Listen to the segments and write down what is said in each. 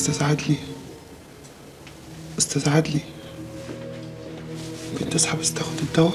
استاذ عدلي استاذ عدلي ممكن تصحى بس تاخد الدواء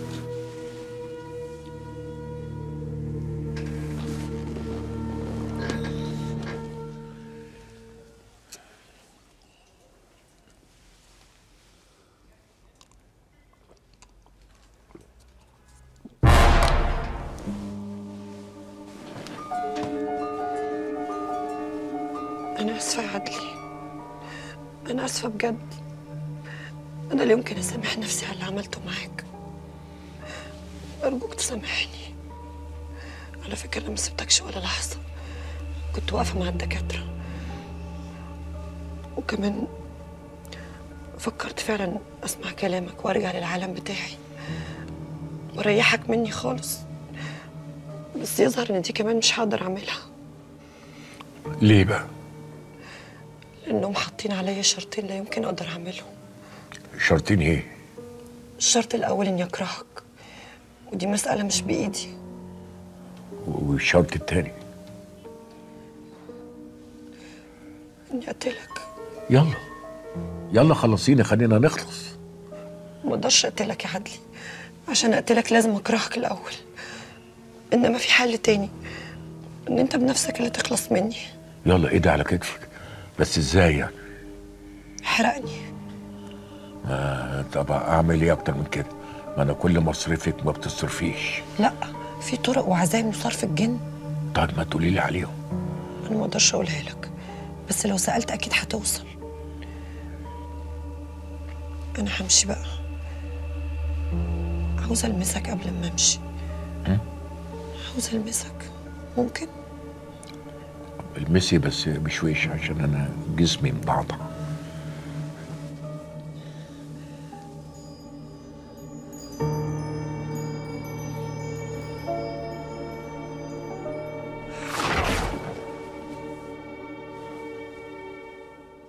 أنا آسفة يا عدلي أنا آسفة بجد أنا لا يمكن أسامح نفسي على اللي عملته معاك أرجوك تسامحني على فكرة أنا ما سبتكش ولا لحظة كنت واقفة مع الدكاترة وكمان فكرت فعلا أسمع كلامك وأرجع للعالم بتاعي وأريحك مني خالص بس يظهر إن دي كمان مش هقدر أعملها ليه بقى؟ لأنهم حاطين عليا شرطين لا يمكن أقدر أعملهم شرطين ايه؟ الشرط الأول إني أكرهك ودي مسألة مش بإيدي والشرط التاني إني أقتلك يلا يلا خلصيني خلينا نخلص ما أقدرش أقتلك يا عدلي عشان أقتلك لازم أكرهك الأول إنما في حل تاني إن أنت بنفسك اللي تخلص مني يلا ايدي على كتفك بس ازاي يعني؟ احرقني آه طب اعمل ايه اكتر من كده؟ ما انا كل مصرفك ما بتصرفيش لا في طرق وعزايم وصرف الجن طيب ما تقولي لي عليهم أنا ما أقدرش أقولها لك بس لو سألت أكيد هتوصل أنا همشي بقى عاوزة ألمسك قبل ما أمشي عاوزة ألمسك ممكن؟ المسي بس بشويش عشان انا جسمي مضعضع